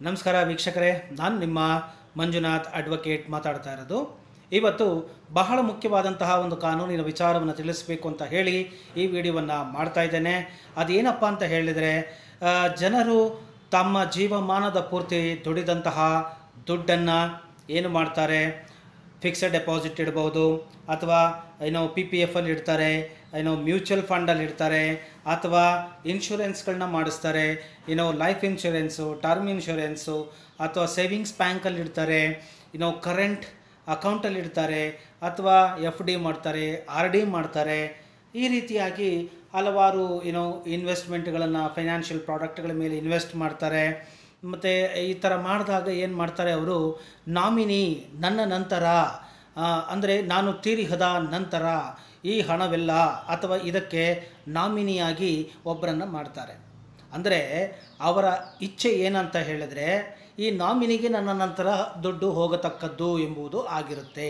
ನಮಸ್ಕಾರ ವೀಕ್ಷಕರೇ ನಾನು ನಿಮ್ಮ ಮಂಜುನಾಥ್ ಅಡ್ವೊಕೇಟ್ ಮಾತಾಡ್ತಾ ಇರೋದು ಇವತ್ತು ಬಹಳ ಮುಖ್ಯವಾದಂತಹ ಒಂದು ಕಾನೂನಿನ ವಿಚಾರವನ್ನು ತಿಳಿಸಬೇಕು ಅಂತ ಹೇಳಿ ಈ ವಿಡಿಯೋವನ್ನು ಮಾಡ್ತಾ ಇದ್ದೇನೆ ಅದೇನಪ್ಪ ಅಂತ ಹೇಳಿದರೆ ಆ, ಜನರು ತಮ್ಮ ಜೀವಮಾನದ ಪೂರ್ತಿ ದುಡಿದಂತಹ ದುಡ್ಡನ್ನು ಏನು ಮಾಡ್ತಾರೆ ಫಿಕ್ಸೆಡ್ ಡೆಪಾಸಿಟ್ ಇಡ್ಬೋದು ಅಥವಾ ಏನೋ ಪಿ ಪಿ ಎಫಲ್ಲಿ ಇಡ್ತಾರೆ ಏನೋ ಮ್ಯೂಚುವಲ್ ಫಂಡಲ್ಲಿ ಇಡ್ತಾರೆ ಅಥವಾ ಇನ್ಶೂರೆನ್ಸ್ಗಳನ್ನ ಮಾಡಿಸ್ತಾರೆ ಏನೋ ಲೈಫ್ ಇನ್ಶೂರೆನ್ಸು ಟರ್ಮ್ ಇನ್ಶೂರೆನ್ಸು ಅಥವಾ ಸೇವಿಂಗ್ಸ್ ಬ್ಯಾಂಕಲ್ಲಿ ಇಡ್ತಾರೆ ಏನೋ ಕರೆಂಟ್ ಅಕೌಂಟಲ್ಲಿ ಇಡ್ತಾರೆ ಅಥವಾ ಎಫ್ ಡಿ ಮಾಡ್ತಾರೆ ಆರ್ ಡಿ ಮಾಡ್ತಾರೆ ಈ ರೀತಿಯಾಗಿ ಹಲವಾರು ಏನೋ ಇನ್ವೆಸ್ಟ್ಮೆಂಟ್ಗಳನ್ನು ಫೈನಾನ್ಷಿಯಲ್ ಪ್ರಾಡಕ್ಟ್ಗಳ ಮೇಲೆ ಇನ್ವೆಸ್ಟ್ ಮಾಡ್ತಾರೆ ಮತ್ತು ಈ ಥರ ಮಾಡಿದಾಗ ಏನು ಮಾಡ್ತಾರೆ ಅವರು ನಾಮಿನಿ ನನ್ನ ನಂತರ ಅಂದರೆ ನಾನು ತೀರಿಹದ ನಂತರ ಈ ಹಣವೆಲ್ಲ ಅಥವಾ ಇದಕ್ಕೆ ನಾಮಿನಿಯಾಗಿ ಒಬ್ಬರನ್ನು ಮಾಡ್ತಾರೆ ಅಂದರೆ ಅವರ ಇಚ್ಛೆ ಏನಂತ ಹೇಳಿದರೆ ಈ ನಾಮಿನಿಗೆ ನನ್ನ ನಂತರ ದುಡ್ಡು ಹೋಗತಕ್ಕದ್ದು ಎಂಬುದು ಆಗಿರುತ್ತೆ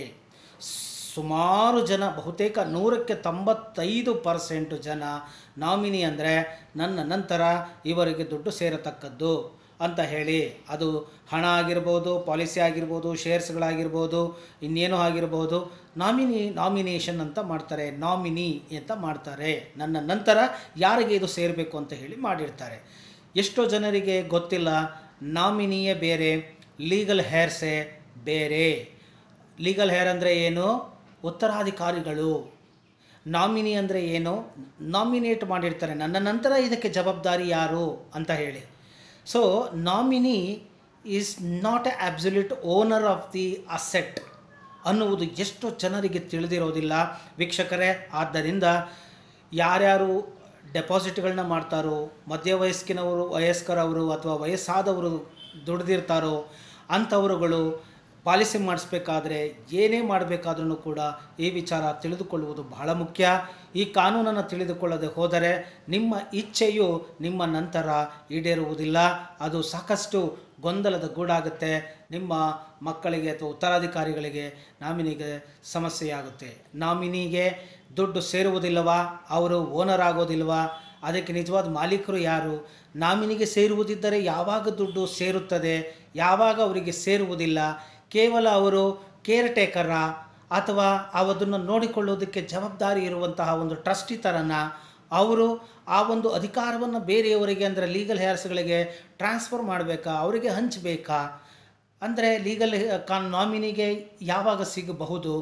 ಸುಮಾರು ಜನ ಬಹುತೇಕ ನೂರಕ್ಕೆ ತೊಂಬತ್ತೈದು ಪರ್ಸೆಂಟು ಜನ ನಾಮಿನಿ ಅಂದರೆ ನನ್ನ ನಂತರ ಇವರಿಗೆ ದುಡ್ಡು ಸೇರತಕ್ಕದ್ದು ಅಂತ ಹೇಳಿ ಅದು ಹಣ ಆಗಿರ್ಬೋದು ಪಾಲಿಸಿ ಆಗಿರ್ಬೋದು ಶೇರ್ಸ್ಗಳಾಗಿರ್ಬೋದು ಇನ್ನೇನೋ ಆಗಿರ್ಬೋದು ನಾಮಿನಿ ನಾಮಿನೇಷನ್ ಅಂತ ಮಾಡ್ತಾರೆ ನಾಮಿನಿ ಅಂತ ಮಾಡ್ತಾರೆ ನನ್ನ ನಂತರ ಯಾರಿಗೆ ಇದು ಸೇರಬೇಕು ಅಂತ ಹೇಳಿ ಮಾಡಿರ್ತಾರೆ ಎಷ್ಟೋ ಜನರಿಗೆ ಗೊತ್ತಿಲ್ಲ ನಾಮಿನಿಯೇ ಬೇರೆ ಲೀಗಲ್ ಹೇರ್ಸೇ ಬೇರೆ ಲೀಗಲ್ ಹೇರ್ ಅಂದರೆ ಏನು ಉತ್ತರಾಧಿಕಾರಿಗಳು ನಾಮಿನಿ ಅಂದರೆ ಏನು ನಾಮಿನೇಟ್ ಮಾಡಿರ್ತಾರೆ ನನ್ನ ನಂತರ ಇದಕ್ಕೆ ಜವಾಬ್ದಾರಿ ಯಾರು ಅಂತ ಹೇಳಿ so nominee is not a absolute owner of the asset ಅನ್ನುವುದು ಎಷ್ಟು ಜನರಿಗೆ ತಿಳಿದಿರೋದಿಲ್ಲ ವೀಕ್ಷಕರೇ ಆದ್ದರಿಂದ ಯಾರ್ಯಾರು ಡೆಪಾಸಿಟ್ಗಳನ್ನ ಮಾಡ್ತಾರೋ ಮಧ್ಯವಯಸ್ಕಿನವರು ವಯಸ್ಕರವರು ಅಥವಾ ವಯಸ್ಸಾದವರು ದುಡ್ದಿರ್ತಾರೋ ಅಂಥವರುಗಳು ಪಾಲಿಸಿ ಮಾಡಿಸ್ಬೇಕಾದ್ರೆ ಏನೇ ಮಾಡಬೇಕಾದ್ರೂ ಕೂಡ ಈ ವಿಚಾರ ತಿಳಿದುಕೊಳ್ಳುವುದು ಬಹಳ ಮುಖ್ಯ ಈ ಕಾನೂನನ್ನು ತಿಳಿದುಕೊಳ್ಳದೆ ಹೋದರೆ ನಿಮ್ಮ ಇಚ್ಛೆಯು ನಿಮ್ಮ ನಂತರ ಈಡೇರುವುದಿಲ್ಲ ಅದು ಸಾಕಷ್ಟು ಗೊಂದಲದ ಗೂಡಾಗುತ್ತೆ ನಿಮ್ಮ ಮಕ್ಕಳಿಗೆ ಅಥವಾ ಉತ್ತರಾಧಿಕಾರಿಗಳಿಗೆ ನಾಮಿನಿಗೆ ಸಮಸ್ಯೆಯಾಗುತ್ತೆ ನಾಮಿನಿಗೆ ದುಡ್ಡು ಸೇರುವುದಿಲ್ಲವಾ ಅವರು ಓನರ್ ಆಗೋದಿಲ್ವಾ ಅದಕ್ಕೆ ನಿಜವಾದ ಮಾಲೀಕರು ಯಾರು ನಾಮಿನಿಗೆ ಸೇರುವುದಿದ್ದರೆ ಯಾವಾಗ ದುಡ್ಡು ಸೇರುತ್ತದೆ ಯಾವಾಗ ಅವರಿಗೆ ಸೇರುವುದಿಲ್ಲ ಕೇವಲ ಅವರು ಕೇರ್ ಟೇಕರ ಅಥವಾ ಅದನ್ನು ನೋಡಿಕೊಳ್ಳೋದಕ್ಕೆ ಜವಾಬ್ದಾರಿ ಇರುವಂತಹ ಒಂದು ಟ್ರಸ್ಟಿ ಥರನ ಅವರು ಆ ಒಂದು ಅಧಿಕಾರವನ್ನು ಬೇರೆಯವರಿಗೆ ಅಂದರೆ ಲೀಗಲ್ ಹೇರ್ಸ್ಗಳಿಗೆ ಟ್ರಾನ್ಸ್ಫರ್ ಮಾಡಬೇಕಾ ಅವರಿಗೆ ಹಂಚಬೇಕಾ ಅಂದರೆ ಲೀಗಲ್ ಕಾನ್ ನಾಮಿನಿಗೆ ಯಾವಾಗ ಸಿಗಬಹುದು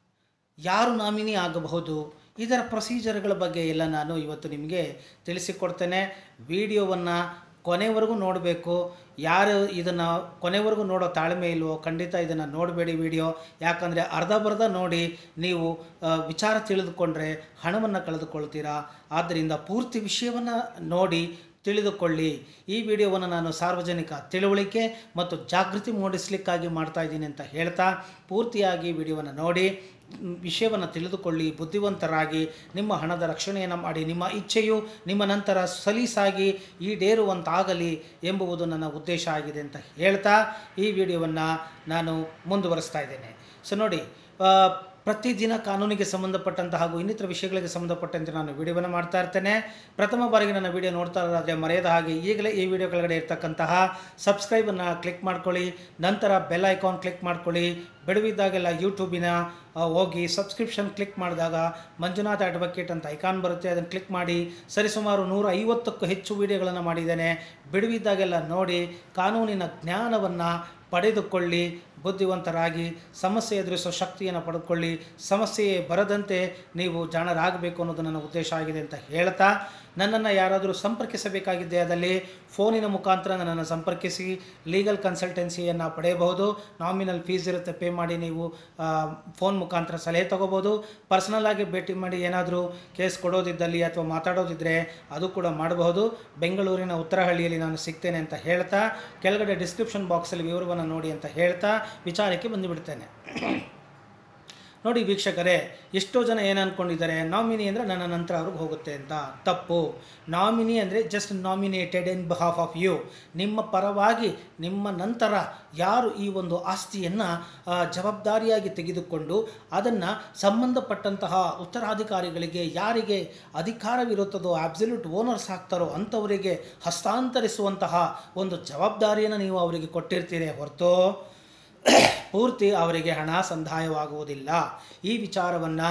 ಯಾರು ನಾಮಿನಿ ಆಗಬಹುದು ಇದರ ಪ್ರೊಸೀಜರ್ಗಳ ಬಗ್ಗೆ ಎಲ್ಲ ನಾನು ಇವತ್ತು ನಿಮಗೆ ತಿಳಿಸಿಕೊಡ್ತೇನೆ ವಿಡಿಯೋವನ್ನು ಕೊನೆವರೆಗೂ ನೋಡಬೇಕು ಯಾರು ಇದನ್ನು ಕೊನೆವರೆಗೂ ನೋಡೋ ತಾಳ್ಮೆ ಇಲ್ವೋ ಖಂಡಿತ ಇದನ್ನು ನೋಡಬೇಡಿ ವಿಡಿಯೋ ಯಾಕಂದರೆ ಅರ್ಧ ಬರ್ಧ ನೋಡಿ ನೀವು ಆ, ವಿಚಾರ ತಿಳಿದುಕೊಂಡ್ರೆ ಹಣವನ್ನು ಕಳೆದುಕೊಳ್ತೀರಾ ಆದ್ದರಿಂದ ಪೂರ್ತಿ ವಿಷಯವನ್ನು ನೋಡಿ ತಿಳಿದುಕೊಳ್ಳಿ ಈ ವಿಡಿಯೋವನ್ನು ನಾನು ಸಾರ್ವಜನಿಕ ತಿಳುವಳಿಕೆ ಮತ್ತು ಜಾಗೃತಿ ಮೂಡಿಸಲಿಕ್ಕಾಗಿ ಮಾಡ್ತಾ ಇದ್ದೀನಿ ಅಂತ ಹೇಳ್ತಾ ಪೂರ್ತಿಯಾಗಿ ವಿಡಿಯೋವನ್ನು ನೋಡಿ ಮ್, ವಿಷಯವನ್ನು ತಿಳಿದುಕೊಳ್ಳಿ ಬುದ್ಧಿವಂತರಾಗಿ ನಿಮ್ಮ ಹಣದ ರಕ್ಷಣೆಯನ್ನು ಮಾಡಿ ನಿಮ್ಮ ಇಚ್ಛೆಯು ನಿಮ್ಮ ನಂತರ ಸಲೀಸಾಗಿ ಈಡೇರುವಂತಾಗಲಿ ಎಂಬುವುದು ನನ್ನ ಉದ್ದೇಶ ಆಗಿದೆ ಅಂತ ಹೇಳ್ತಾ ಈ ವಿಡಿಯೋವನ್ನು ನಾನು ಮುಂದುವರಿಸ್ತಾ ಇದ್ದೇನೆ ಸೊ ನೋಡಿ ಆ, ಪ್ರತಿದಿನ ಕಾನೂನಿಗೆ ಸಂಬಂಧಪಟ್ಟಂಥ ಹಾಗೂ ಇನ್ನಿತರ ವಿಷಯಗಳಿಗೆ ಸಂಬಂಧಪಟ್ಟಂತೆ ನಾನು ವಿಡಿಯೋವನ್ನು ಮಾಡ್ತಾ ಇರ್ತೇನೆ ಪ್ರಥಮ ಬಾರಿಗೆ ನನ್ನ ವಿಡಿಯೋ ನೋಡ್ತಾ ಇರೋದಾದರೆ ಮರೆಯದ ಹಾಗೆ ಈಗಲೇ ಈ ವಿಡಿಯೋ ಕೆಳಗಡೆ ಇರ್ತಕ್ಕಂತಹ ಸಬ್ಸ್ಕ್ರೈಬನ್ನು ಕ್ಲಿಕ್ ಮಾಡ್ಕೊಳ್ಳಿ ನಂತರ ಬೆಲ್ ಐಕಾನ್ ಕ್ಲಿಕ್ ಮಾಡ್ಕೊಳ್ಳಿ ಬಿಡುವಿದ್ದಾಗೆಲ್ಲ ಯೂಟ್ಯೂಬಿನ ಆ, ಹೋಗಿ ಸಬ್ಸ್ಕ್ರಿಪ್ಷನ್ ಕ್ಲಿಕ್ ಮಾಡಿದಾಗ ಮಂಜುನಾಥ್ ಅಡ್ವೊಕೇಟ್ ಅಂತ ಐಕಾನ್ ಬರುತ್ತೆ ಅದನ್ನು ಕ್ಲಿಕ್ ಮಾಡಿ ಸರಿಸುಮಾರು ನೂರ ಐವತ್ತಕ್ಕೂ ಹೆಚ್ಚು ವಿಡಿಯೋಗಳನ್ನು ಮಾಡಿದ್ದೇನೆ ಬಿಡುವಿದ್ದಾಗೆಲ್ಲ ನೋಡಿ ಕಾನೂನಿನ ಜ್ಞಾನವನ್ನು ಪಡೆದುಕೊಳ್ಳಿ ಬುದ್ಧಿವಂತರಾಗಿ ಸಮಸ್ಯೆ ಎದುರಿಸೋ ಶಕ್ತಿಯನ್ನು ಪಡೆದುಕೊಳ್ಳಿ ಸಮಸ್ಯೆ ಬರದಂತೆ ನೀವು ಜಾಣರಾಗಬೇಕು ಅನ್ನೋದು ನನ್ನ ಉದ್ದೇಶ ಆಗಿದೆ ಅಂತ ಹೇಳ್ತಾ ನನ್ನನ್ನು ಯಾರಾದರೂ ಸಂಪರ್ಕಿಸಬೇಕಾಗಿದ್ದೆ ಅದಲ್ಲಿ ಫೋನಿನ ಮುಖಾಂತರ ನನ್ನನ್ನು ಸಂಪರ್ಕಿಸಿ ಲೀಗಲ್ ಕನ್ಸಲ್ಟೆನ್ಸಿಯನ್ನು ಪಡೆಯಬಹುದು ನಾಮಿನಲ್ ಫೀಸ್ ಇರುತ್ತೆ ಪೇ ಮಾಡಿ ನೀವು ಫೋನ್ ಮುಖಾಂತರ ಸಲಹೆ ತಗೋಬೋದು ಪರ್ಸನಲ್ ಆಗಿ ಭೇಟಿ ಮಾಡಿ ಏನಾದರೂ ಕೇಸ್ ಕೊಡೋದಿದ್ದಲ್ಲಿ ಅಥವಾ ಮಾತಾಡೋದಿದ್ದರೆ ಅದು ಕೂಡ ಮಾಡಬಹುದು ಬೆಂಗಳೂರಿನ ಉತ್ತರಹಳ್ಳಿಯಲ್ಲಿ ನಾನು ಸಿಗ್ತೇನೆ ಅಂತ ಹೇಳ್ತಾ ಕೆಳಗಡೆ ಡಿಸ್ಕ್ರಿಪ್ಷನ್ ಬಾಕ್ಸಲ್ಲಿ ವಿವರವನ್ನು ನೋಡಿ ಅಂತ ಹೇಳ್ತಾ ವಿಚಾರಕ್ಕೆ ಬಂದುಬಿಡ್ತೇನೆ ನೋಡಿ ವೀಕ್ಷಕರೇ ಎಷ್ಟೋ ಜನ ಏನು ಅಂದ್ಕೊಂಡಿದ್ದಾರೆ ನಾಮಿನಿ ಅಂದರೆ ನನ್ನ ನಂತರ ಅವ್ರಿಗೆ ಹೋಗುತ್ತೆ ಅಂತ ತಪ್ಪು ನಾಮಿನಿ ಅಂದರೆ just nominated in behalf of you ನಿಮ್ಮ ಪರವಾಗಿ ನಿಮ್ಮ ನಂತರ ಯಾರು ಈ ಒಂದು ಆಸ್ತಿಯನ್ನು ಜವಾಬ್ದಾರಿಯಾಗಿ ತೆಗೆದುಕೊಂಡು ಅದನ್ನು ಸಂಬಂಧಪಟ್ಟಂತಹ ಉತ್ತರಾಧಿಕಾರಿಗಳಿಗೆ ಯಾರಿಗೆ ಅಧಿಕಾರವಿರುತ್ತದೋ ಆಬ್ಸಲ್ಯೂಟ್ ಓನರ್ಸ್ ಆಗ್ತಾರೋ ಅಂಥವರಿಗೆ ಹಸ್ತಾಂತರಿಸುವಂತಹ ಒಂದು ಜವಾಬ್ದಾರಿಯನ್ನು ನೀವು ಅವರಿಗೆ ಕೊಟ್ಟಿರ್ತೀರಿ ಹೊರತು ಪೂರ್ತಿ ಅವರಿಗೆ ಹಣ ಸಂದಾಯವಾಗುವುದಿಲ್ಲ ಈ ವಿಚಾರವನ್ನು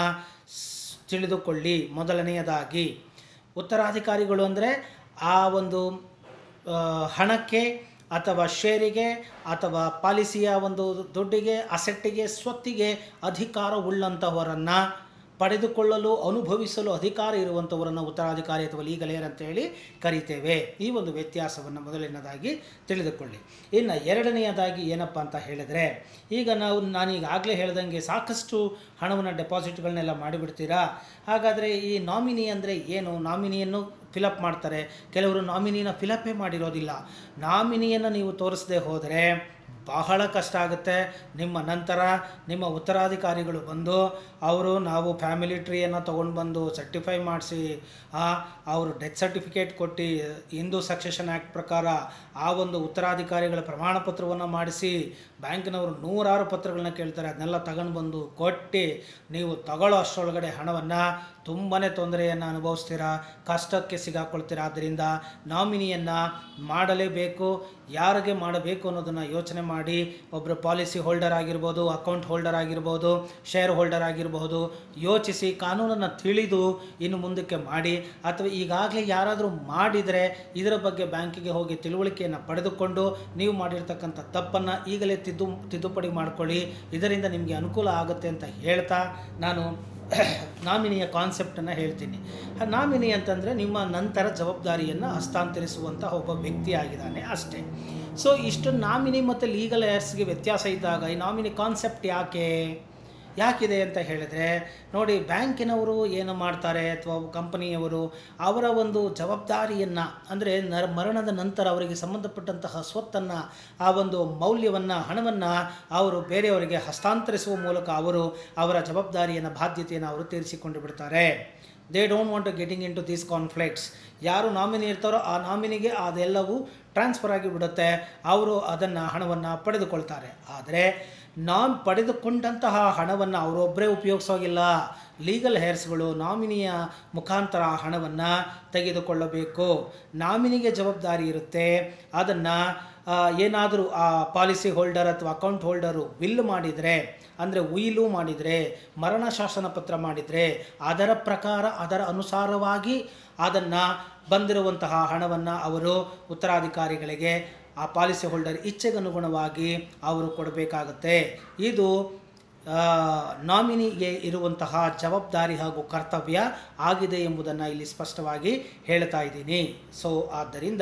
ತಿಳಿದುಕೊಳ್ಳಿ ಮೊದಲನೆಯದಾಗಿ ಉತ್ತರಾಧಿಕಾರಿಗಳು ಅಂದರೆ ಆ ಒಂದು ಆ, ಹಣಕ್ಕೆ ಅಥವಾ ಷೇರಿಗೆ ಅಥವಾ ಪಾಲಿಸಿಯ ಒಂದು ದುಡ್ಡಿಗೆ ಅಸೆಟ್ಟಿಗೆ ಸ್ವತ್ತಿಗೆ ಅಧಿಕಾರ ಉಳ್ಳಂಥವರನ್ನು ಪಡೆದುಕೊಳ್ಳಲು ಅನುಭವಿಸಲು ಅಧಿಕಾರ ಇರುವಂಥವರನ್ನು ಉತ್ತರಾಧಿಕಾರಿ ಅಥವಾ ಲೀಗಲೇರ್ ಅಂತೇಳಿ ಕರಿತೇವೆ ಈ ಒಂದು ವ್ಯತ್ಯಾಸವನ್ನು ಮೊದಲನೇದಾಗಿ ತಿಳಿದುಕೊಳ್ಳಿ ಇನ್ನು ಎರಡನೆಯದಾಗಿ ಏನಪ್ಪ ಅಂತ ಹೇಳಿದರೆ ಈಗ ನಾವು ನಾನು ಈಗಾಗಲೇ ಹೇಳ್ದಂಗೆ ಸಾಕಷ್ಟು ಹಣವನ್ನು ಡೆಪಾಸಿಟ್ಗಳನ್ನೆಲ್ಲ ಮಾಡಿಬಿಡ್ತೀರಾ ಹಾಗಾದರೆ ಈ ನಾಮಿನಿ ಅಂದರೆ ಏನು ನಾಮಿನಿಯನ್ನು ಫಿಲಪ್ ಮಾಡ್ತಾರೆ ಕೆಲವರು ನಾಮಿನಿನ ಫಿಲಪ್ಪೇ ಮಾಡಿರೋದಿಲ್ಲ ನಾಮಿನಿಯನ್ನು ನೀವು ತೋರಿಸದೆ ಹೋದರೆ ಬಹಳ ಕಷ್ಟ ಆಗುತ್ತೆ ನಿಮ್ಮ ನಂತರ ನಿಮ್ಮ ಉತ್ತರಾಧಿಕಾರಿಗಳು ಬಂದು ಅವರು ನಾವು ಫ್ಯಾಮಿಲಿ ಟ್ರೀಯನ್ನು ತೊಗೊಂಡು ಬಂದು ಸರ್ಟಿಫೈ ಮಾಡಿಸಿ ಅವರು ಡೆತ್ ಸರ್ಟಿಫಿಕೇಟ್ ಕೊಟ್ಟು ಹಿಂದೂ ಸಕ್ಸೆಷನ್ ಆ್ಯಕ್ಟ್ ಪ್ರಕಾರ ಆ ಒಂದು ಉತ್ತರಾಧಿಕಾರಿಗಳ ಪ್ರಮಾಣ ಪತ್ರವನ್ನು ಮಾಡಿಸಿ ಬ್ಯಾಂಕಿನವರು ನೂರಾರು ಪತ್ರಗಳನ್ನ ಕೇಳ್ತಾರೆ ಅದನ್ನೆಲ್ಲ ತಗೊಂಡು ಬಂದು ಕೊಟ್ಟು ನೀವು ತಗೊಳ್ಳೋ ಅಷ್ಟರೊಳಗಡೆ ಹಣವನ್ನು ತುಂಬಾ ತೊಂದರೆಯನ್ನು ಅನುಭವಿಸ್ತೀರಾ ಕಷ್ಟಕ್ಕೆ ಸಿಗಾಕೊಳ್ತೀರಾ ಆದ್ದರಿಂದ ನಾಮಿನಿಯನ್ನು ಮಾಡಲೇಬೇಕು ಯಾರಿಗೆ ಮಾಡಬೇಕು ಅನ್ನೋದನ್ನು ಯೋಚನೆ ಮಾಡಿ ಒಬ್ಬರು ಪಾಲಿಸಿ ಹೋಲ್ಡರ್ ಆಗಿರ್ಬೋದು ಅಕೌಂಟ್ ಹೋಲ್ಡರ್ ಆಗಿರ್ಬೋದು ಶೇರ್ ಹೋಲ್ಡರ್ ಆಗಿರಬಹುದು ಯೋಚಿಸಿ ಕಾನೂನನ್ನು ತಿಳಿದು ಇನ್ನು ಮುಂದಕ್ಕೆ ಮಾಡಿ ಅಥವಾ ಈಗಾಗಲೇ ಯಾರಾದರೂ ಮಾಡಿದರೆ ಇದರ ಬಗ್ಗೆ ಬ್ಯಾಂಕಿಗೆ ಹೋಗಿ ತಿಳುವಳಿಕೆಯನ್ನು ಪಡೆದುಕೊಂಡು ನೀವು ಮಾಡಿರ್ತಕ್ಕಂಥ ತಪ್ಪನ್ನು ಈಗಲೇ ತಿದ್ದು ತಿದ್ದುಪಡಿ ಮಾಡ್ಕೊಳ್ಳಿ ಇದರಿಂದ ನಿಮಗೆ ಅನುಕೂಲ ಆಗುತ್ತೆ ಅಂತ ಹೇಳ್ತಾ ನಾನು ನಾಮಿನಿಯ ಕಾನ್ಸೆಪ್ಟನ್ನು ಹೇಳ್ತೀನಿ ಆ ನಾಮಿನಿ ಅಂತಂದರೆ ನಿಮ್ಮ ನಂತರ ಜವಾಬ್ದಾರಿಯನ್ನು ಹಸ್ತಾಂತರಿಸುವಂಥ ಒಬ್ಬ ವ್ಯಕ್ತಿ ಆಗಿದ್ದಾನೆ ಅಷ್ಟೇ ಸೊ ಇಷ್ಟು ನಾಮಿನಿ ಮತ್ತು ಲೀಗಲ್ ಏರ್ಸ್ಗೆ ವ್ಯತ್ಯಾಸ ಇದ್ದಾಗ ಈ ನಾಮಿನಿ ಕಾನ್ಸೆಪ್ಟ್ ಯಾಕೆ ಯಾಕಿದೆ ಅಂತ ಹೇಳಿದರೆ ನೋಡಿ ಬ್ಯಾಂಕಿನವರು ಏನು ಮಾಡ್ತಾರೆ ಅಥವಾ ಕಂಪನಿಯವರು ಅವರ ಒಂದು ಜವಾಬ್ದಾರಿಯನ್ನು ಅಂದರೆ ನರ ಮರಣದ ನಂತರ ಅವರಿಗೆ ಸಂಬಂಧಪಟ್ಟಂತಹ ಸ್ವತ್ತನ್ನು ಆ ಒಂದು ಮೌಲ್ಯವನ್ನು ಹಣವನ್ನು ಅವರು ಬೇರೆಯವರಿಗೆ ಹಸ್ತಾಂತರಿಸುವ ಮೂಲಕ ಅವರು ಅವರ ಜವಾಬ್ದಾರಿಯನ್ನು ಬಾಧ್ಯತೆಯನ್ನು ಅವರು ತೀರಿಸಿಕೊಂಡು ಬಿಡ್ತಾರೆ they don't want to getting in to these conflicts ಯಾರು ನಾಮಿನಿ ಇರ್ತಾರೋ ಆ ನಾಮಿನಿಗೆ ಅದೆಲ್ಲವೂ ಟ್ರಾನ್ಸ್ಫರ್ ಆಗಿಬಿಡುತ್ತೆ ಅವರು ಅದನ್ನು ಹಣವನ್ನು ಪಡೆದುಕೊಳ್ತಾರೆ ಆದರೆ ನಾಮ್ ಪಡೆದುಕೊಂಡಂತಹ ಹಣವನ್ನು ಅವರೊಬ್ಬರೇ ಉಪಯೋಗಿಸೋಗಿಲ್ಲ ಲೀಗಲ್ ಹೇರ್ಸ್ಗಳು ನಾಮಿನಿಯ ಮುಖಾಂತರ ಹಣವನ್ನು ತೆಗೆದುಕೊಳ್ಳಬೇಕು ನಾಮಿನಿಗೆ ಜವಾಬ್ದಾರಿ ಇರುತ್ತೆ ಅದನ್ನು ಏನಾದರೂ ಆ ಪಾಲಿಸಿ ಹೋಲ್ಡರ್ ಅಥವಾ ಅಕೌಂಟ್ ಹೋಲ್ಡರು ವಿಲ್ ಮಾಡಿದರೆ ಅಂದರೆ ಉಯಿಲು ಮಾಡಿದರೆ ಮರಣ ಶಾಸನ ಪತ್ರ ಮಾಡಿದರೆ ಅದರ ಪ್ರಕಾರ ಅದರ ಅನುಸಾರವಾಗಿ ಅದನ್ನು ಬಂದಿರುವಂತಹ ಹಣವನ್ನು ಅವರು ಉತ್ತರಾಧಿಕಾರಿಗಳಿಗೆ ಆ ಪಾಲಿಸಿ ಹೋಲ್ಡರ್ ಇಚ್ಛೆಗನುಗುಣವಾಗಿ ಅವರು ಕೊಡಬೇಕಾಗತ್ತೆ ಇದು ಆ, ನಾಮಿನಿಗೆ ಇರುವಂತಹ ಜವಾಬ್ದಾರಿ ಹಾಗೂ ಕರ್ತವ್ಯ ಆಗಿದೆ ಎಂಬುದನ್ನು ಇಲ್ಲಿ ಸ್ಪಷ್ಟವಾಗಿ ಹೇಳ್ತಾ ಇದ್ದೀನಿ ಸೊ ಆದ್ದರಿಂದ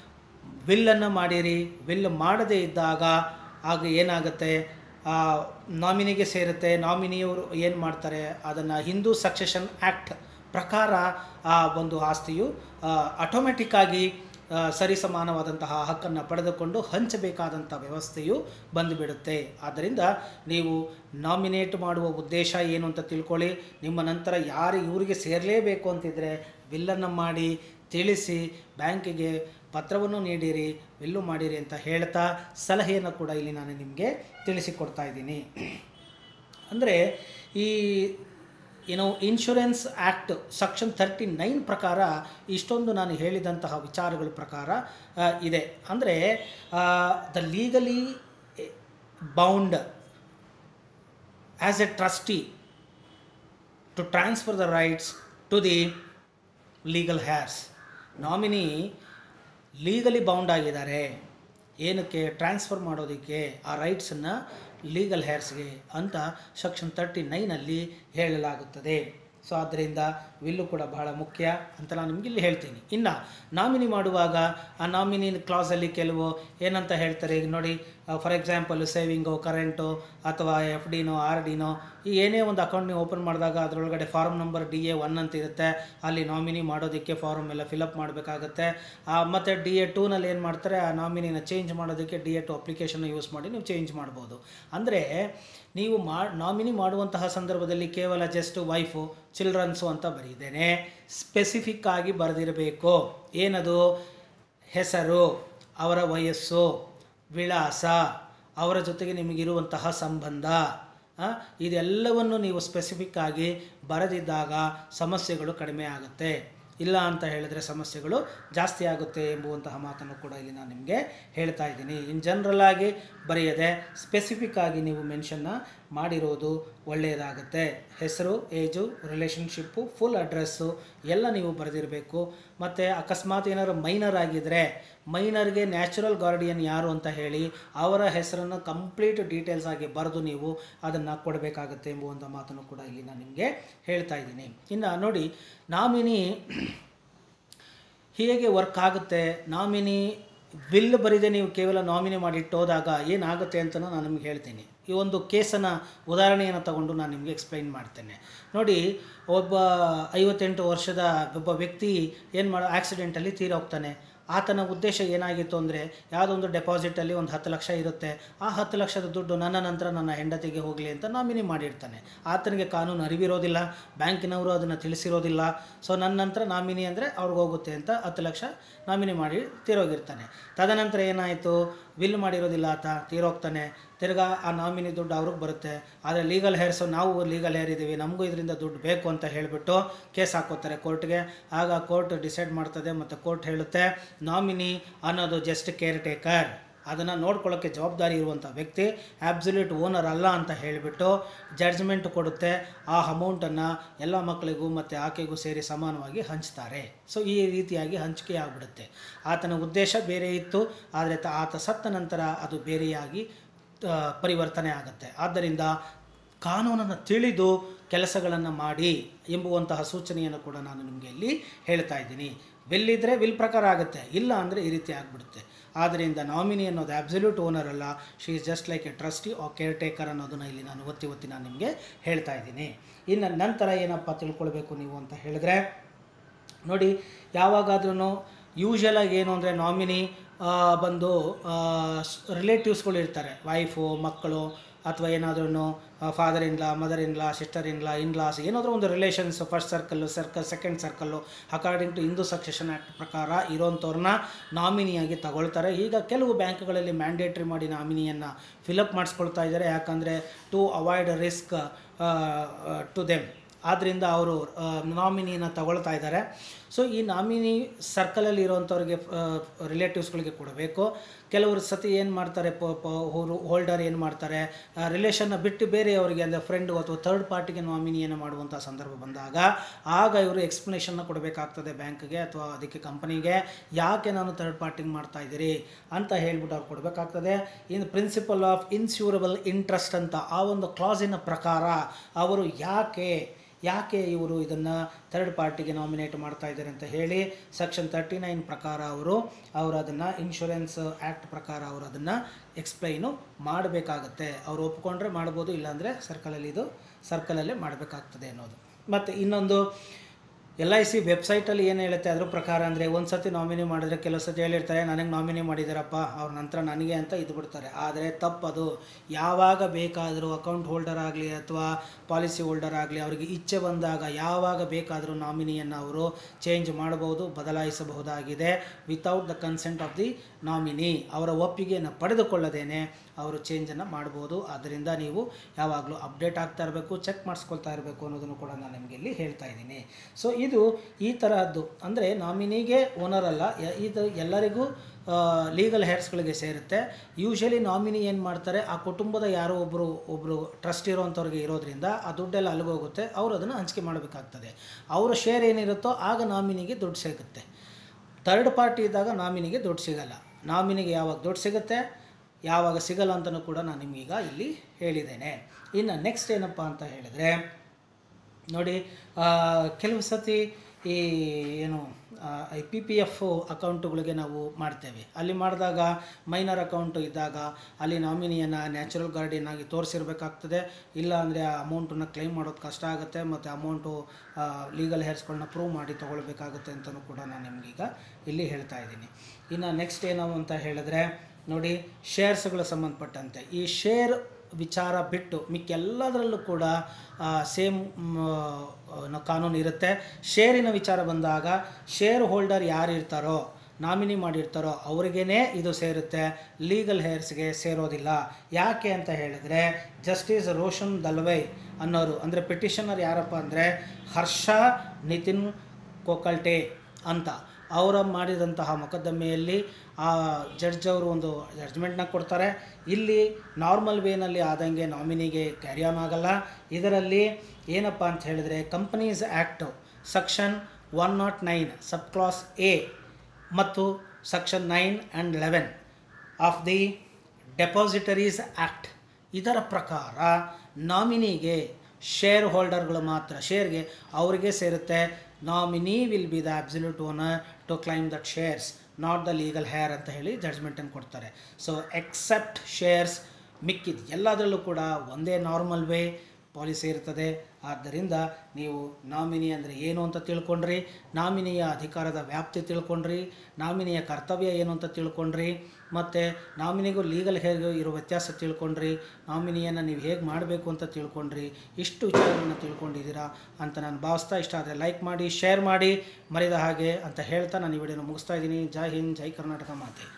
ವಿಲ್ಲನ್ನು ಮಾಡಿರಿ ವಿಲ್ ಮಾಡದೇ ಇದ್ದಾಗ ಆಗ ಏನಾಗುತ್ತೆ ಆ, ನಾಮಿನಿಗೆ ಸೇರುತ್ತೆ ನಾಮಿನಿಯವರು ಏನು ಮಾಡ್ತಾರೆ ಅದನ್ನು ಹಿಂದೂ ಸಕ್ಸೆಷನ್ ಆ್ಯಕ್ಟ್ ಪ್ರಕಾರ ಆ ಒಂದು ಆಸ್ತಿಯು ಆಟೋಮೆಟಿಕ್ಕಾಗಿ ಸರಿಸಮಾನವಾದಂತಹ ಹಕ್ಕನ್ನು ಪಡೆದುಕೊಂಡು ಹಂಚಬೇಕಾದಂಥ ವ್ಯವಸ್ಥೆಯು ಬಂದುಬಿಡುತ್ತೆ ಆದ್ದರಿಂದ ನೀವು ನಾಮಿನೇಟ್ ಮಾಡುವ ಉದ್ದೇಶ ಏನು ಅಂತ ತಿಳ್ಕೊಳ್ಳಿ ನಿಮ್ಮ ನಂತರ ಯಾರು ಇವರಿಗೆ ಸೇರಲೇಬೇಕು ಅಂತಿದ್ರೆ ವಿಲ್ಲನ್ನು ಮಾಡಿ ತಿಳಿಸಿ ಬ್ಯಾಂಕಿಗೆ ಪತ್ರವನ್ನು ನೀಡಿರಿ ವಿಲ್ಲು ಮಾಡಿರಿ ಅಂತ ಹೇಳ್ತಾ ಸಲಹೆಯನ್ನು ಕೂಡ ಇಲ್ಲಿ ನಾನು ನಿಮಗೆ ತಿಳಿಸಿಕೊಡ್ತಾ ಇದ್ದೀನಿ ಅಂದರೆ ಈ ಏನೋ insurance act section thirty nine ಪ್ರಕಾರ ಇಷ್ಟೊಂದು ನಾನು ಹೇಳಿದಂತಹ ವಿಚಾರಗಳ ಪ್ರಕಾರ ಆ, ಇದೆ ಅಂದರೆ the legally bound as a trustee to transfer the rights to the legal heirs nominee legally bound ಆಗಿದ್ದಾರೆ ಏನಕ್ಕೆ ಟ್ರಾನ್ಸ್ಫರ್ ಮಾಡೋದಕ್ಕೆ ಆ ರೈಟ್ಸನ್ನು ಲೀಗಲ್ ಹೇರ್ಸ್ಗೆ ಅಂತ ಸೆಕ್ಷನ್ ತರ್ಟಿ ನೈನಲ್ಲಿ ಹೇಳಲಾಗುತ್ತದೆ ಸೊ ಆದ್ದರಿಂದ ವಿಲ್ಲು ಕೂಡ ಬಹಳ ಮುಖ್ಯ ಅಂತ ನಾನು ನಿಮ್ಗೆ ಇಲ್ಲಿ ಹೇಳ್ತೀನಿ ಇನ್ನು ನಾಮಿನಿ ಮಾಡುವಾಗ ಆ ನಾಮಿನಿ ಕ್ಲಾಸಲ್ಲಿ ಕೆಲವು ಏನಂತ ಹೇಳ್ತಾರೆ ಈಗ ನೋಡಿ ಫಾರ್ ಎಕ್ಸಾಂಪಲ್ ಸೇವಿಂಗು ಕರೆಂಟು ಅಥವಾ ಎಫ್ ಡಿನೋ ಆರ್ ಡಿನೋ ಈ ಏನೇ ಒಂದು ಅಕೌಂಟ್ ನೀವು ಓಪನ್ ಮಾಡಿದಾಗ ಅದರೊಳಗಡೆ form number D A one ಅಂತ ಇರುತ್ತೆ ಅಲ್ಲಿ ನಾಮಿನಿ ಮಾಡೋದಕ್ಕೆ ಫಾರ್ಮ್ ಎಲ್ಲ ಫಿಲಪ್ ಮಾಡಬೇಕಾಗತ್ತೆ ಮತ್ತು ಡಿ ಎ ಟೂನಲ್ಲಿ ಏನು ಮಾಡ್ತಾರೆ ಆ ನಾಮಿನಿನ ಚೇಂಜ್ ಮಾಡೋದಕ್ಕೆ D A two application use ಮಾಡಿ ನೀವು ಚೇಂಜ್ ಮಾಡ್ಬೋದು ಅಂದರೆ ನೀವು ಮಾ ನಾಮಿನಿ ಮಾಡುವಂತಹ ಸಂದರ್ಭದಲ್ಲಿ ಕೇವಲ ಜಸ್ಟ್ ವೈಫು ಚಿಲ್ಡ್ರನ್ಸು ಅಂತ ಬರೀದೇನೆ ಸ್ಪೆಸಿಫಿಕ್ ಆಗಿ ಬರೆದಿರಬೇಕು ಏನದು ಹೆಸರು ಅವರ ವಯಸ್ಸು ವಿಳಾಸ ಅವರ ಜೊತೆಗೆ ನಿಮಗಿರುವಂತಹ ಸಂಬಂಧ ಆ, ಇದೆಲ್ಲವನ್ನು ನೀವು ಸ್ಪೆಸಿಫಿಕ್ ಆಗಿ ಬರೆದಿದ್ದಾಗ ಸಮಸ್ಯೆಗಳು ಕಡಿಮೆ ಆಗುತ್ತೆ ಇಲ್ಲ ಅಂತ ಹೇಳಿದ್ರೆ ಸಮಸ್ಯೆಗಳು ಜಾಸ್ತಿ ಆಗುತ್ತೆ ಎಂಬುವಂತಹ ಮಾತನ್ನು ಕೂಡ ಇಲ್ಲಿ ನಾನು ನಿಮಗೆ ಹೇಳ್ತಾ ಇದ್ದೀನಿ ಇನ್ ಜನರಲ್ ಆಗಿ ಬರೆಯದೆ ಸ್ಪೆಸಿಫಿಕ್ ಆಗಿ ನೀವು ಮೆನ್ಷನ್ನ ಮಾಡಿರೋದು ಒಳ್ಳೆಯದಾಗುತ್ತೆ ಹೆಸರು ಏಜು ರಿಲೇಷನ್ಶಿಪ್ಪು ಫುಲ್ ಅಡ್ರೆಸ್ಸು ಎಲ್ಲ ನೀವು ಬರೆದಿರಬೇಕು ಮತ್ತು ಅಕಸ್ಮಾತ್ ಏನಾದ್ರು ಮೈನರ್ ಆಗಿದ್ದರೆ ಮೈನರ್ಗೆ ನ್ಯಾಚುರಲ್ ಗಾರ್ಡಿಯನ್ ಯಾರು ಅಂತ ಹೇಳಿ ಅವರ ಹೆಸರನ್ನು ಕಂಪ್ಲೀಟ್ ಡೀಟೇಲ್ಸ್ ಆಗಿ ಬರೆದು ನೀವು ಅದನ್ನು ಕೊಡಬೇಕಾಗತ್ತೆ ಎಂಬುವಂಥ ಮಾತನ್ನು ಕೂಡ ಇಲ್ಲಿ ನಾನು ನಿಮಗೆ ಹೇಳ್ತಾ ಇದ್ದೀನಿ ಇನ್ನು ನೋಡಿ ನಾಮಿನಿ ಹೇಗೆ ವರ್ಕ್ ಆಗುತ್ತೆ ನಾಮಿನಿ ಬಿಲ್ ಬರಿದೆ ನೀವು ಕೇವಲ ನಾಮಿನಿ ಮಾಡಿ ಇಟ್ಟೋದಾಗ ಏನಾಗುತ್ತೆ ಅಂತ ನಾನು ನಿಮ್ಗೆ ಹೇಳ್ತೀನಿ ಈ ಒಂದು ಕೇಸನ್ನು ಉದಾಹರಣೆಯನ್ನು ತಗೊಂಡು ನಾನು ನಿಮಗೆ ಎಕ್ಸ್ಪ್ಲೈನ್ ಮಾಡ್ತೇನೆ ನೋಡಿ ಒಬ್ಬ ಐವತ್ತೆಂಟು ವರ್ಷದ ಒಬ್ಬ ವ್ಯಕ್ತಿ ಏನು ಮಾಡೋ ಆಕ್ಸಿಡೆಂಟಲ್ಲಿ ತೀರೋಗ್ತಾನೆ ಆತನ ಉದ್ದೇಶ ಏನಾಗಿತ್ತು ಅಂದರೆ ಯಾವುದೋ ಒಂದು ಡೆಪಾಸಿಟಲ್ಲಿ ಒಂದು ಹತ್ತು ಲಕ್ಷ ಇರುತ್ತೆ ಆ ಹತ್ತು ಲಕ್ಷದ ದುಡ್ಡು ನನ್ನ ನಂತರ ನನ್ನ ಹೆಂಡತಿಗೆ ಹೋಗಲಿ ಅಂತ ನಾಮಿನಿ ಮಾಡಿರ್ತಾನೆ ಆತನಿಗೆ ಕಾನೂನು ಅರಿವಿರೋದಿಲ್ಲ ಬ್ಯಾಂಕಿನವರು ಅದನ್ನು ತಿಳಿಸಿರೋದಿಲ್ಲ ಸೊ ನನ್ನ ನಂತರ ನಾಮಿನಿ ಅಂದರೆ ಅವ್ರಿಗೆ ಹೋಗುತ್ತೆ ಅಂತ ಹತ್ತು ಲಕ್ಷ ನಾಮಿನಿ ಮಾಡಿ ತೀರೋಗಿರ್ತಾನೆ ತದನಂತರ ಏನಾಯಿತು ವಿಲ್ ಮಾಡಿರೋದಿಲ್ಲ ಆತ ತೀರೋಗ್ತಾನೆ ತಿರ್ಗಾ ಆ ನಾಮಿನಿ ದುಡ್ಡು ಅವ್ರಿಗೆ ಬರುತ್ತೆ ಆದರೆ ಲೀಗಲ್ ಹೇರ್ಸು ನಾವು ಲೀಗಲ್ ಹೇರ್ ಇದ್ದೀವಿ ನಮಗೂ ಇದರಿಂದ ದುಡ್ಡು ಬೇಕು ಅಂತ ಹೇಳಿಬಿಟ್ಟು ಕೇಸ್ ಹಾಕೋತಾರೆ ಕೋರ್ಟ್ಗೆ ಆಗ ಕೋರ್ಟ್ ಡಿಸೈಡ್ ಮಾಡ್ತದೆ ಮತ್ತು ಕೋರ್ಟ್ ಹೇಳುತ್ತೆ ನಾಮಿನಿ ಅನ್ನೋದು ಜಸ್ಟ್ ಕೇರ್ ಟೇಕರ್ ಅದನ್ನು ನೋಡ್ಕೊಳ್ಳೋಕ್ಕೆ ಜವಾಬ್ದಾರಿ ಇರುವಂಥ ವ್ಯಕ್ತಿ ಆಬ್ಸಲ್ಯೂಟ್ ಓನರ್ ಅಲ್ಲ ಅಂತ ಹೇಳಿಬಿಟ್ಟು ಜಡ್ಜ್ಮೆಂಟ್ ಕೊಡುತ್ತೆ ಆ ಅಮೌಂಟನ್ನು ಎಲ್ಲ ಮಕ್ಕಳಿಗೂ ಮತ್ತು ಆಕೆಗೂ ಸೇರಿ ಸಮಾನವಾಗಿ ಹಂಚ್ತಾರೆ ಸೊ ಈ ರೀತಿಯಾಗಿ ಹಂಚಿಕೆ ಆಗಿಬಿಡುತ್ತೆ ಆತನ ಉದ್ದೇಶ ಬೇರೆ ಇತ್ತು ಆದರೆ ತ ಆತ ಸತ್ತ ನಂತರ ಅದು ಬೇರೆಯಾಗಿ ಆ, ಪರಿವರ್ತನೆ ಆಗುತ್ತೆ ಆದ್ದರಿಂದ ಕಾನೂನನ್ನು ತಿಳಿದು ಕೆಲಸಗಳನ್ನು ಮಾಡಿ ಎಂಬುವಂತಹ ಸೂಚನೆಯನ್ನು ಕೂಡ ನಾನು ನಿಮಗೆ ಇಲ್ಲಿ ಹೇಳ್ತಾ ಇದ್ದೀನಿ ವಿಲ್ ಇದ್ದರೆ ವಿಲ್ ಪ್ರಕಾರ ಆಗುತ್ತೆ ಇಲ್ಲ ಅಂದರೆ ಈ ರೀತಿ ಆಗಿಬಿಡುತ್ತೆ ಆದ್ದರಿಂದ ನಾಮಿನಿ ಅನ್ನೋದು ಆಬ್ಸಲ್ಯೂಟ್ ಓನರ್ ಅಲ್ಲ she is just like a trustee or caretaker ಅನ್ನೋದನ್ನು ಇಲ್ಲಿ ನಾನು ಒತ್ತಿ ಒತ್ತಿ ನಾನು ನಿಮಗೆ ಹೇಳ್ತಾ ಇದ್ದೀನಿ ಇನ್ನು ನಂತರ ಏನಪ್ಪ ತಿಳ್ಕೊಳ್ಬೇಕು ನೀವು ಅಂತ ಹೇಳಿದ್ರೆ ನೋಡಿ ಯಾವಾಗಾದ್ರೂ ಯೂಶಲಾಗಿ ಏನು ಅಂದರೆ ನಾಮಿನಿ ಬಂದು ರಿಲೇಟಿವ್ಸ್ಗಳು ಇರ್ತಾರೆ ವೈಫು ಮಕ್ಕಳು ಅಥವಾ ಏನಾದ್ರೂ father in law mother in law sister in law in laws ಏನಾದರೂ ಒಂದು relations first circle circle second circle according to Hindu succession act ಪ್ರಕಾರ ಇರೋಂಥವ್ರನ್ನ ನಾಮಿನಿಯಾಗಿ ತಗೊಳ್ತಾರೆ ಈಗ ಕೆಲವು ಬ್ಯಾಂಕ್ಗಳಲ್ಲಿ ಮ್ಯಾಂಡೇಟ್ರಿ ಮಾಡಿ ನಾಮಿನಿಯನ್ನು ಫಿಲಪ್ ಮಾಡಿಸ್ಕೊಳ್ತಾ ಇದ್ದಾರೆ ಯಾಕಂದರೆ to avoid risk to them ಆದ್ದರಿಂದ ಅವರು ನಾಮಿನಿನ ತಗೊಳ್ತಾ ಇದ್ದಾರೆ ಸೊ ಈ ನಾಮಿನಿ ಸರ್ಕಲಲ್ಲಿ ಇರೋವಂಥವ್ರಿಗೆ ರಿಲೇಟಿವ್ಸ್ಗಳಿಗೆ ಕೊಡಬೇಕು ಕೆಲವರು ಸತಿ ಏನು ಮಾಡ್ತಾರೆ ಪ ಪ ಹೋಲ್ಡರ್ ಏನು ಮಾಡ್ತಾರೆ ರಿಲೇಷನ್ನ ಬಿಟ್ಟು ಬೇರೆಯವರಿಗೆ ಅಂದರೆ ಫ್ರೆಂಡು ಅಥವಾ ಥರ್ಡ್ ಪಾರ್ಟಿಗೆ ನಾಮಿನಿಯನ್ನು ಮಾಡುವಂಥ ಸಂದರ್ಭ ಬಂದಾಗ ಆಗ ಇವರು ಎಕ್ಸ್ಪ್ಲನೇಷನ್ನ ಕೊಡಬೇಕಾಗ್ತದೆ ಬ್ಯಾಂಕ್ಗೆ ಅಥವಾ ಅದಕ್ಕೆ ಕಂಪನಿಗೆ ಯಾಕೆ ನಾನು ಥರ್ಡ್ ಪಾರ್ಟಿಗೆ ಮಾಡ್ತಾ ಇದ್ದೀರಿ ಅಂತ ಹೇಳ್ಬಿಟ್ಟು ಅವ್ರು ಕೊಡಬೇಕಾಗ್ತದೆ in principle of insurable interest ಅಂತ ಆ ಒಂದು ಕ್ಲಾಸಿನ ಪ್ರಕಾರ ಅವರು ಯಾಕೆ ಯಾಕೆ ಇವರು ಇದನ್ನು ಥರ್ಡ್ ಪಾರ್ಟಿಗೆ ನಾಮಿನೇಟ್ ಮಾಡ್ತಾ ಇದ್ದಾರೆ ಅಂತ ಹೇಳಿ ಸೆಕ್ಷನ್ ತರ್ಟಿ ನೈನ್ ಪ್ರಕಾರ ಅವರು ಅವರು ಅದನ್ನು ಇನ್ಶೂರೆನ್ಸ್ ಆ್ಯಕ್ಟ್ ಪ್ರಕಾರ ಅವರು ಅದನ್ನು ಎಕ್ಸ್ಪ್ಲೈನು ಮಾಡಬೇಕಾಗತ್ತೆ ಅವ್ರು ಒಪ್ಕೊಂಡ್ರೆ ಮಾಡ್ಬೋದು ಇಲ್ಲಾಂದರೆ ಸರ್ಕಲಲ್ಲಿ ಇದು ಸರ್ಕಲಲ್ಲೇ ಮಾಡಬೇಕಾಗ್ತದೆ ಅನ್ನೋದು ಮತ್ತು ಇನ್ನೊಂದು ಎಲ್ ಐ ಸಿ ವೆಬ್ಸೈಟಲ್ಲಿ ಏನು ಹೇಳುತ್ತೆ ಅದ್ರ ಪ್ರಕಾರ ಅಂದರೆ ಒಂದು ಸತಿ ನಾಮಿನಿ ಮಾಡಿದ್ರೆ ಕೆಲವು ಸತಿ ಹೇಳಿರ್ತಾರೆ ನನಗೆ ನಾಮಿನಿ ಮಾಡಿದಾರಪ್ಪ ಅವ್ರ ನಂತರ ನನಗೆ ಅಂತ ಇದು ಬಿಡ್ತಾರೆ ಆದರೆ ತಪ್ಪದು ಯಾವಾಗ ಬೇಕಾದರೂ ಅಕೌಂಟ್ ಹೋಲ್ಡರ್ ಆಗಲಿ ಅಥವಾ ಪಾಲಿಸಿ ಹೋಲ್ಡರ್ ಆಗಲಿ ಅವರಿಗೆ ಇಚ್ಛೆ ಬಂದಾಗ ಯಾವಾಗ ಬೇಕಾದರೂ ನಾಮಿನಿಯನ್ನು ಅವರು ಚೇಂಜ್ ಮಾಡಬಹುದು ಬದಲಾಯಿಸಬಹುದಾಗಿದೆ without the consent of the nominee ಅವರ ಒಪ್ಪಿಗೆಯನ್ನು ಪಡೆದುಕೊಳ್ಳದೇನೆ ಅವರು ಚೇಂಜನ್ನು ಮಾಡ್ಬೋದು ಆದ್ದರಿಂದ ನೀವು ಯಾವಾಗಲೂ ಅಪ್ಡೇಟ್ ಆಗ್ತಾ ಇರಬೇಕು ಚೆಕ್ ಮಾಡಿಸ್ಕೊಳ್ತಾ ಇರಬೇಕು ಅನ್ನೋದನ್ನು ಕೂಡ ನಾನು ನಿಮಗೆ ಇಲ್ಲಿ ಹೇಳ್ತಾ ಇದ್ದೀನಿ ಸೊ ಇದು ಈ ತರಹದ್ದು ಅಂದರೆ ನಾಮಿನಿಗೆ ಓನರ್ ಅಲ್ಲ ಯ- ಇದು ಎಲ್ಲರಿಗೂ ಲೀಗಲ್ ಹೇರ್ಸ್ಗಳಿಗೆ ಸೇರುತ್ತೆ ಯೂಶಲಿ ನಾಮಿನಿ ಏನು ಮಾಡ್ತಾರೆ ಆ ಕುಟುಂಬದ ಯಾರೋ ಒಬ್ಬರು ಒಬ್ಬರು ಟ್ರಸ್ಟ್ ಇರೋವಂಥವ್ರಿಗೆ ಇರೋದ್ರಿಂದ ಆ ದುಡ್ಡೆಲ್ಲ ಅಲ್ಲಿಗೋಗುತ್ತೆ ಅವರು ಅದನ್ನು ಹಂಚಿಕೆ ಮಾಡಬೇಕಾಗ್ತದೆ ಅವರ ಶೇರ್ ಏನಿರುತ್ತೋ ಆಗ ನಾಮಿನಿಗೆ ದುಡ್ಡು ಸಿಗುತ್ತೆ ಥರ್ಡ್ ಪಾರ್ಟಿ ಇದ್ದಾಗ ನಾಮಿನಿಗೆ ದುಡ್ಡು ಸಿಗಲ್ಲ ನಾಮಿನಿಗೆ ಯಾವಾಗ ದುಡ್ಡು ಸಿಗುತ್ತೆ ಯಾವಾಗ ಸಿಗಲ್ಲ ಅಂತಲೂ ಕೂಡ ನಾನು ನಿಮಗೀಗ ಇಲ್ಲಿ ಹೇಳಿದ್ದೇನೆ ಇನ್ನು ನೆಕ್ಸ್ಟ್ ಏನಪ್ಪ ಅಂತ ಹೇಳಿದರೆ ನೋಡಿ ಆ, ಕೆಲವು ಸತಿ ಈ ಏನು ಐ ಪಿ ಪಿ ಎಫ್ ಅಕೌಂಟುಗಳಿಗೆ ನಾವು ಮಾಡ್ತೇವೆ ಅಲ್ಲಿ ಮಾಡಿದಾಗ ಮೈನರ್ ಅಕೌಂಟು ಇದ್ದಾಗ ಅಲ್ಲಿ ನಾಮಿನಿಯನ್ನು ನ್ಯಾಚುರಲ್ ಗಾರ್ಡಿಯನ್ ಆಗಿ ತೋರಿಸಿರ್ಬೇಕಾಗ್ತದೆ ಇಲ್ಲ ಅಂದರೆ ಆ ಅಮೌಂಟನ್ನು ಕ್ಲೈಮ್ ಮಾಡೋದು ಕಷ್ಟ ಆಗುತ್ತೆ ಮತ್ತು ಅಮೌಂಟು ಲೀಗಲ್ ಹೇರ್ಸ್ಗಳನ್ನ ಪ್ರೂವ್ ಮಾಡಿ ತೊಗೊಳ್ಬೇಕಾಗುತ್ತೆ ಅಂತಲೂ ಕೂಡ ನಾನು ನಿಮಗೀಗ ಇಲ್ಲಿ ಹೇಳ್ತಾ ಇದ್ದೀನಿ ಇನ್ನು ನೆಕ್ಸ್ಟ್ ಏನು ಅಂತ ಹೇಳಿದ್ರೆ ನೋಡಿ ಶೇರ್ಸ್ಗಳು ಸಂಬಂಧಪಟ್ಟಂತೆ ಈ ಶೇರ್ ವಿಚಾರ ಬಿಟ್ಟು ಮಿಕ್ಕೆಲ್ಲದರಲ್ಲೂ ಕೂಡ ಸೇಮ್ ಕಾನೂನು ಇರುತ್ತೆ ಶೇರಿನ ವಿಚಾರ ಬಂದಾಗ ಶೇರ್ ಹೋಲ್ಡರ್ ಯಾರು ಇರ್ತಾರೋ ನಾಮಿನಿ ಮಾಡಿರ್ತಾರೋ ಅವ್ರಿಗೇ ಇದು ಸೇರುತ್ತೆ ಲೀಗಲ್ ಹೇರ್ಸ್ಗೆ ಸೇರೋದಿಲ್ಲ ಯಾಕೆ ಅಂತ ಹೇಳಿದರೆ ಜಸ್ಟಿಸ್ ರೋಷನ್ ದಲ್ವೈ ಅನ್ನೋರು ಅಂದರೆ ಪಿಟಿಷನರ್ ಯಾರಪ್ಪ ಅಂದರೆ ಹರ್ಷ ನಿತಿನ್ ಕೋಕಲ್ಟೆ ಅಂತ ಅವರ ಮಾಡಿದಂತಹ ಮೊಕದ್ದಮೆಯಲ್ಲಿ ಆ ಜಡ್ಜ್ ಅವರು ಒಂದು ಜಡ್ಜ್ಮೆಂಟ್ನ ಕೊಡ್ತಾರೆ ಇಲ್ಲಿ ನಾರ್ಮಲ್ ವೇನಲ್ಲಿ ಆದಂಗೆ ನಾಮಿನಿಗೆ ಕ್ಯಾರಿ ಆನ್ ಆಗಲ್ಲ ಇದರಲ್ಲಿ ಏನಪ್ಪ ಅಂತ ಹೇಳಿದರೆ companies act section one not nine sub clause A ಮತ್ತು section nine and eleven of the depositories act ಇದರ ಪ್ರಕಾರ ನಾಮಿನಿಗೆ ಶೇರ್ ಹೋಲ್ಡರ್ಗಳು ಮಾತ್ರ ಶೇರ್ಗೆ ಅವರಿಗೆ ಸೇರುತ್ತೆ nominee will be the absolute owner to claim that shares not the legal heir ಅಂತ ಹೇಳಿ ಜಡ್ಜ್ಮೆಂಟನ್ನು ಕೊಡ್ತಾರೆ ಸೊ ಎಕ್ಸೆಪ್ಟ್ ಶೇರ್ಸ್ ಮಿಕ್ಕಿದ್ದು ಎಲ್ಲದರಲ್ಲೂ ಕೂಡ ಒಂದೇ ನಾರ್ಮಲ್ ವೇ ಪಾಲಿಸಿ ಇರ್ತದೆ ಆದ್ದರಿಂದ ನೀವು ನಾಮಿನಿ ಅಂದರೆ ಏನು ಅಂತ ತಿಳ್ಕೊಂಡ್ರಿ ನಾಮಿನಿಯ ಅಧಿಕಾರದ ವ್ಯಾಪ್ತಿ ತಿಳ್ಕೊಂಡ್ರಿ ನಾಮಿನಿಯ ಕರ್ತವ್ಯ ಏನು ಅಂತ ತಿಳ್ಕೊಂಡ್ರಿ ಮತ್ತು ನಾಮಿನಿಗೂ ಲೀಗಲ್ ಹೇಗೆ ಇರೋ ವ್ಯತ್ಯಾಸ ತಿಳ್ಕೊಂಡ್ರಿ ನಾಮಿನಿಯನ್ನು ನೀವು ಹೇಗೆ ಮಾಡಬೇಕು ಅಂತ ತಿಳ್ಕೊಂಡ್ರಿ ಇಷ್ಟು ವಿಚಾರಗಳನ್ನು ತಿಳ್ಕೊಂಡಿದ್ದೀರಾ ಅಂತ ನಾನು ಭಾವಿಸ್ತಾ ಇಷ್ಟ ಆದರೆ ಲೈಕ್ ಮಾಡಿ ಶೇರ್ ಮಾಡಿ ಮರಿದ ಹಾಗೆ ಅಂತ ಹೇಳ್ತಾ ನಾನು ಈ ವಿಡಿಯೋನ ಮುಗಿಸ್ತಾ ಇದ್ದೀನಿ ಜೈ ಹಿಂದ್ ಜೈ ಕರ್ನಾಟಕ ಮಾತೆ